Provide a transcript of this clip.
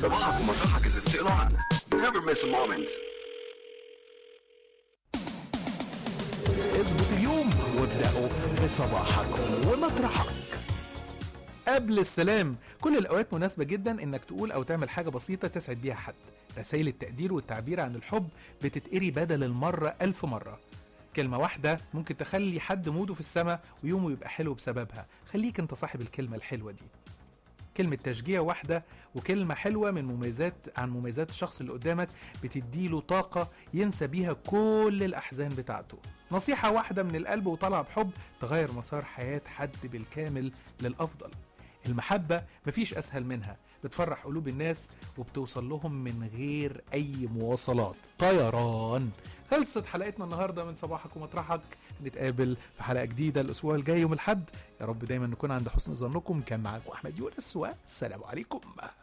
صباحك ومطرحك is still on. Never miss a moment. اظبط اليوم وابدأوا في صباحك ومطرحك قبل السلام كل الأوقات مناسبة جدا إنك تقول أو تعمل حاجة بسيطة تسعد بيها حد رسائل التقدير والتعبير عن الحب بتتقري بدل المرة ألف مرة كلمة واحدة ممكن تخلي حد موده في السماء ويومه يبقى حلو بسببها خليك انت صاحب الكلمة الحلوة دي كلمة تشجيع واحدة وكلمة حلوة من مميزات عن مميزات الشخص اللي قدامك بتديله طاقة ينسى بيها كل الأحزان بتاعته نصيحة واحدة من القلب وطالعة بحب تغير مسار حياة حد بالكامل للأفضل المحبة مفيش أسهل منها بتفرح قلوب الناس وبتوصل لهم من غير أي مواصلات طيران خلصت حلقتنا النهاردة من صباحك ومطرحك نتقابل في حلقة جديدة الأسبوع الجاي يوم الحد يا رب دايما نكون عند حسن ظنكم كان معاكم أحمد يونس والسلام عليكم